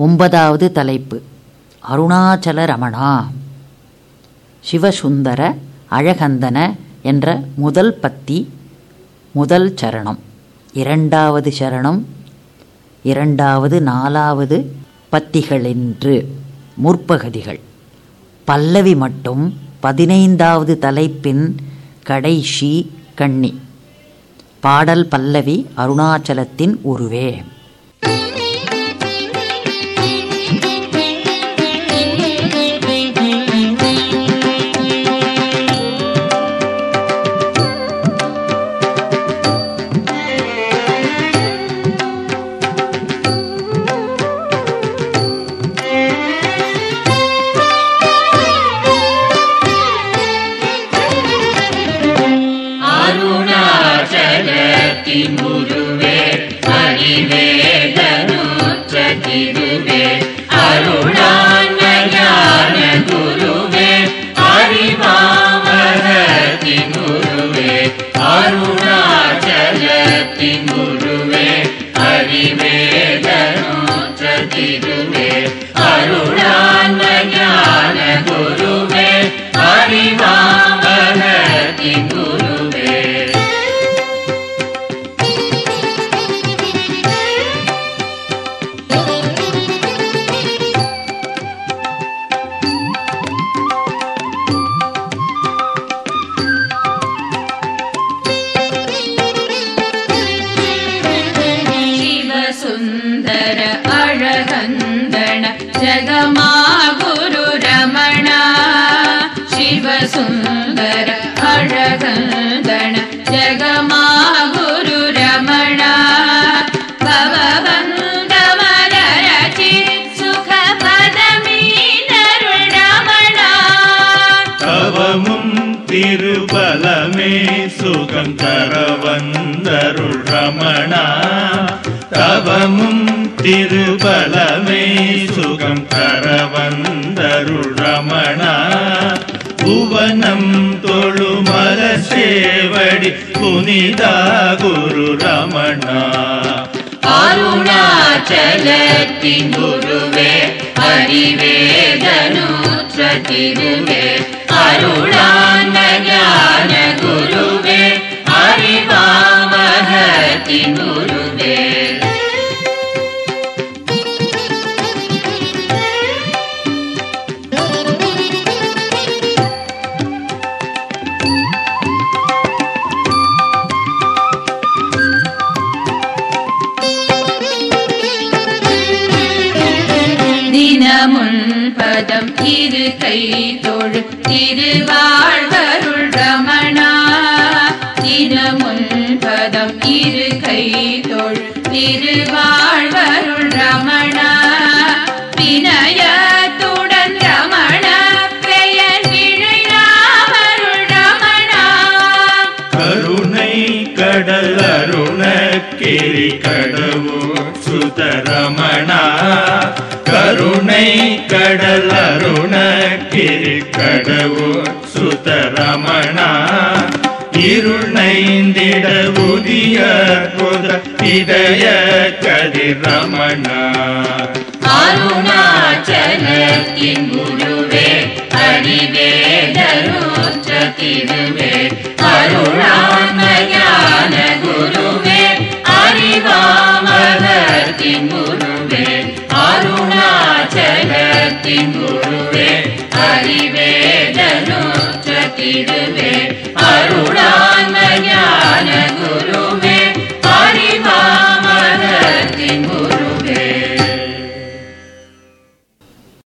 ஒன்பதாவது தலைப்பு அருணாச்சல ரமணா சிவசுந்தர அழகந்தன என்ற முதல் பத்தி முதல் சரணம் இரண்டாவது சரணம் இரண்டாவது நாலாவது பத்திகளென்று முற்பகுதிகள் பல்லவி மட்டும் பதினைந்தாவது தலைப்பின் கடைசி கண்ணி பாடல் பல்லவி அருணாச்சலத்தின் உருவே அருணாச்சலத்தின் குருவே அறிவேதனுற்ற திருவே அருணாஞான குருவே அறிவாமரத்தின் குருவே அருணாச்சலத்தின் குருவே அறிவேதனுற்ற திருவே அருணாஞான குருவே அறிவாமரத்தின் குருவே ಶಿವಸುಂದರ ಅಳಗಂದಣ ಜಗಮಾಗುರು ರಮಣ ಶಿವಸುಂದರ ಅಳಗಂದಣ ಜಗಮಾಗುರು ರಮಣ ಭವಬಂಧಮರಚಿ ಸುಖ ಪದಮೀನರು ರಮಣ தவமும் திருபலமே சுகம் தர வந்தருள் ரமணா தவமும் திருபலமே சுகம் தர வந்தருள் ரமணா புவனம் தொழுமல சேவடி புனிதா குரு ரமணா அருணாச்சலத்தின் குருவே அறிவேதனூற்ற திருவே அருளான குருவே அறிவாமகத்தின் குருவே தினமுன் பதம் இரு கை தொழு திருவாழ்வருள் ரமணா தினமுன் பதம் இரு கை தொழு திருவாழ்வருள் ரமணா வினயத்துடன் ரமண பெயர் விழையாமருள் ரமணா கருணை கடல் அருணக்கிரி கடவு சுதரமணா கருணை கடல் அருணக்கிரி கடவு சுதரமணா இருணைந்திட உதிய புத இதய கதிரமணா அருணாச்சலத்தின் குருவே அறிவேதருற்ற திருவே அருளாமயான குருவே அறிவாமகத்தின் குருவே அருணாச்சலத்தின் குருவே அறிவே